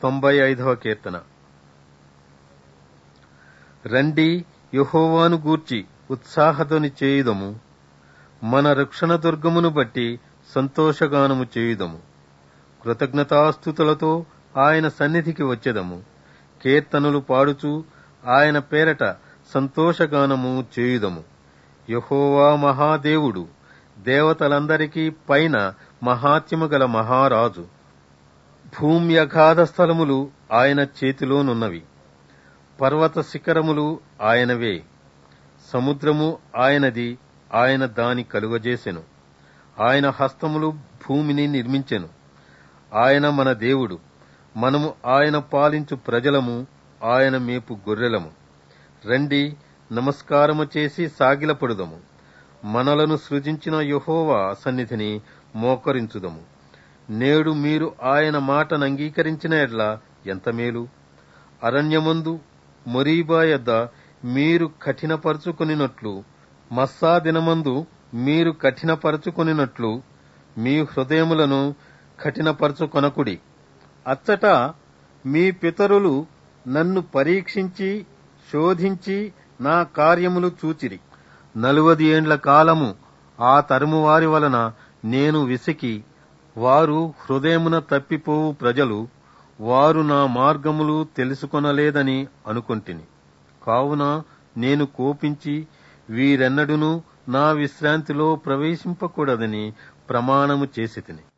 తొంభై ఐదవ కీర్తన రండి యెహోవాను గూర్చి ఉత్సాహధ్వని చేయుదము మన రక్షణ దుర్గమును బట్టి సంతోషగానము చేయుదము కృతజ్ఞతాస్థుతులతో ఆయన సన్నిధికి వచ్చెదము కీర్తనలు పాడుచు ఆయన పేరట సంతోషగానము చేయుదము యెహోవా మహాదేవుడు దేవతలందరికీ పైన మహాత్యము గల మహారాజు భూమ్యగాధ స్థలములు ఆయన చేతిలోనున్నవి పర్వత శిఖరములు ఆయనవే సముద్రము ఆయనది ఆయన దాని కలుగజేసెను ఆయన హస్తములు భూమిని నిర్మించెను ఆయన మన దేవుడు మనము ఆయన పాలించు ప్రజలము ఆయన మేపు గొర్రెలము రండి నమస్కారము చేసి సాగిలపడుదము మనలను సృజించిన యెహోవా సన్నిధిని మోకరించుదము నేడు మీరు ఆయన మాటను అంగీకరించిన ఎడ్ల ఎంత మేలు అరణ్యమందు మొరీబా యొద్ద మీరు కఠినపరుచుకొనినట్లు మస్సా దినమందు మీరు కఠినపరచుకొనినట్లు మీ హృదయములను కఠినపరచుకొనకుడి అచ్చట మీ పితరులు నన్ను పరీక్షించి శోధించి నా కార్యములు చూచిరి నలువది ఏండ్ల కాలము ఆ తరుము వారి వలన నేను విసికి వారు హృదయమున తప్పిపోవు ప్రజలు వారు నా మార్గములు తెలుసుకొనలేదని అనుకొంటిని కావున నేను కోపించి వీరెన్నడును నా విశ్రాంతిలో ప్రవేశింపకూడదని ప్రమాణము చేసి తిని